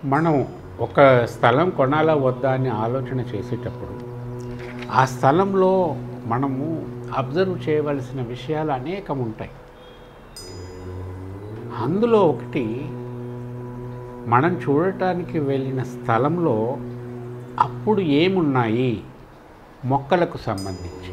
మనం ఒక స్థలం కొనాలా వద్దా అని ఆలోచన చేసేటప్పుడు ఆ స్థలంలో మనము అబ్జర్వ్ చేయవలసిన విషయాలు అనేకం ఉంటాయి అందులో ఒకటి మనం చూడటానికి వెళ్ళిన స్థలంలో అప్పుడు ఏమున్నాయి మొక్కలకు సంబంధించి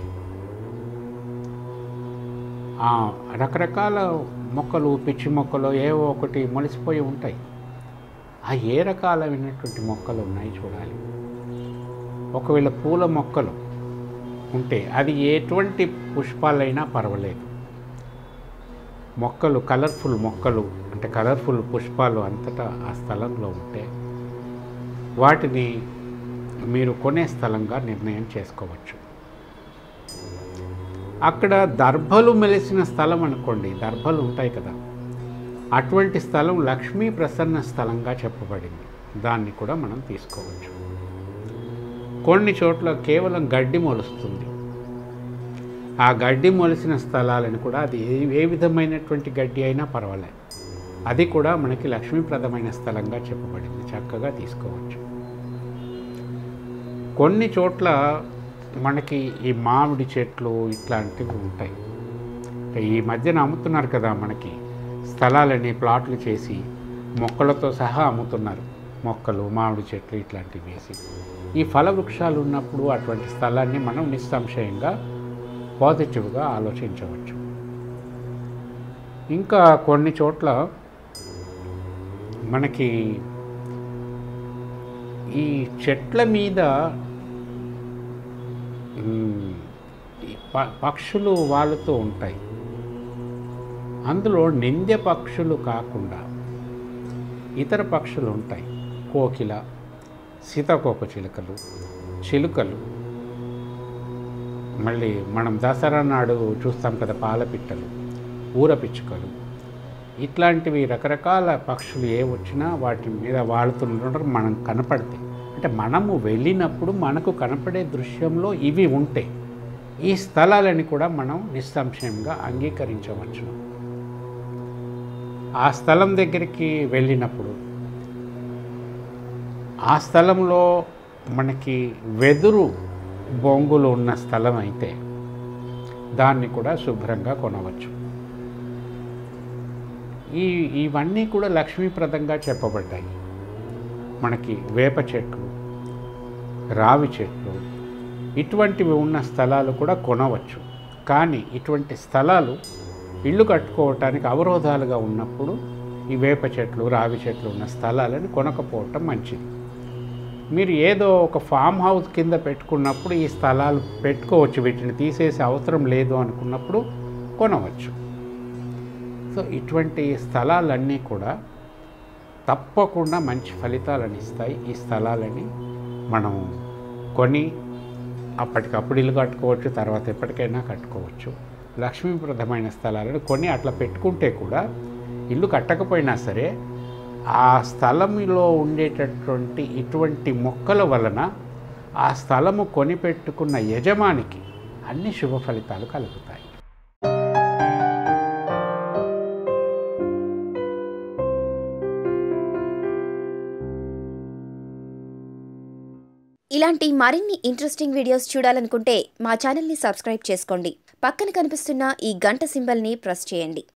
ఆ, రకరకాల మొక్కలు పిచ్చి మొక్కలు ఏవో ఒకటి మొలిసిపోయి ఉంటాయి ఆ ఏ రకాలైనటువంటి మొక్కలు ఉన్నాయి చూడాలి ఒకవేళ పూల మొక్కలు ఉంటే అది ఎటువంటి పుష్పాలైనా పర్వాలేదు మొక్కలు కలర్ఫుల్ మొక్కలు అంటే కలర్ఫుల్ పుష్పాలు అంతటా ఆ స్థలంలో ఉంటే వాటిని మీరు కొనే స్థలంగా నిర్ణయం చేసుకోవచ్చు అక్కడ దర్భలు మెలిసిన స్థలం అనుకోండి దర్భలు ఉంటాయి కదా అటువంటి స్థలం లక్ష్మీ ప్రసన్న స్థలంగా చెప్పబడింది దాన్ని కూడా మనం తీసుకోవచ్చు కొన్ని చోట్ల కేవలం గడ్డి మొలుస్తుంది ఆ గడ్డి మొలిసిన స్థలాలను కూడా అది ఏ ఏ విధమైనటువంటి గడ్డి అయినా పర్వాలేదు అది కూడా మనకి లక్ష్మీప్రదమైన స్థలంగా చెప్పబడింది చక్కగా తీసుకోవచ్చు కొన్ని చోట్ల మనకి ఈ మామిడి చెట్లు ఇట్లాంటివి ఉంటాయి అంటే ఈ మధ్యన అమ్ముతున్నారు కదా మనకి స్థలాలని ప్లాట్లు చేసి మొక్కలతో సహా అమ్ముతున్నారు మొక్కలు మామిడి చెట్లు ఇట్లాంటివి వేసి ఈ ఫల వృక్షాలు ఉన్నప్పుడు అటువంటి స్థలాన్ని మనం నిస్సంశయంగా పాజిటివ్గా ఆలోచించవచ్చు ఇంకా కొన్ని చోట్ల మనకి ఈ చెట్ల మీద మ్, ఈ ప- పక్షులు వాలుతూ ఉంటాయి అందులో నింద్య పక్షులు కాకుండా ఇతర పక్షులు ఉంటాయి కోకిల సీతాకోక చిలుకలు చిలుకలు మళ్ళీ మనం దసరా నాడు చూస్తాం కదా పాలపిట్టలు ఊర పిచ్చుకలు ఇట్లాంటివి రకరకాల పక్షులు ఏ వచ్చినా వాటి మీద వాడుతుండడం మనం కనపడతాయి అంటే మనము వెళ్ళినప్పుడు మనకు కనపడే దృశ్యంలో ఇవి ఉంటాయి ఈ స్థలాలని కూడా మనం నిస్సంశయంగా అంగీకరించవచ్చు ఆ స్థలం దగ్గరికి వెళ్ళినప్పుడు ఆ స్థలంలో మనకి వెదురు బొంగులు ఉన్న స్థలం అయితే దాన్ని కూడా శుభ్రంగా కొనవచ్చు ఈ ఇవన్నీ కూడా లక్ష్మీప్రదంగా చెప్పబడ్డాయి మనకి వేప చెట్లు రావి చెట్లు ఇటువంటివి ఉన్న స్థలాలు కూడా కొనవచ్చు కానీ ఇటువంటి స్థలాలు ఇల్లు కట్టుకోవటానికి అవరోధాలుగా ఉన్నప్పుడు ఈ వేప చెట్లు రావి చెట్లు ఉన్న స్థలాలను కొనకపోవటం మంచిది మీరు ఏదో ఒక ఫామ్ హౌస్ కింద పెట్టుకున్నప్పుడు ఈ స్థలాలు పెట్టుకోవచ్చు వీటిని తీసేసే అవసరం లేదు అనుకున్నప్పుడు కొనవచ్చు సో ఇటువంటి స్థలాలన్నీ కూడా తప్పకుండా మంచి ఫలితాలను ఇస్తాయి ఈ స్థలాలని మనం కొని అప్పటికప్పుడు ఇల్లు కట్టుకోవచ్చు తర్వాత ఎప్పటికైనా కట్టుకోవచ్చు లక్ష్మీప్రదమైన స్థలాలను కొని అట్లా పెట్టుకుంటే కూడా ఇల్లు కట్టకపోయినా సరే ఆ స్థలంలో ఉండేటటువంటి ఇటువంటి మొక్కల వలన ఆ స్థలము కొనిపెట్టుకున్న యజమానికి అన్ని శుభ ఫలితాలు కలుగుతాయి ఇలాంటి మరిన్ని ఇంట్రెస్టింగ్ వీడియోస్ చూడాలనుకుంటే మా ఛానల్ని సబ్స్క్రైబ్ చేసుకోండి పక్కన కనిపిస్తున్న ఈ గంట సింబల్ని ప్రెస్ చేయండి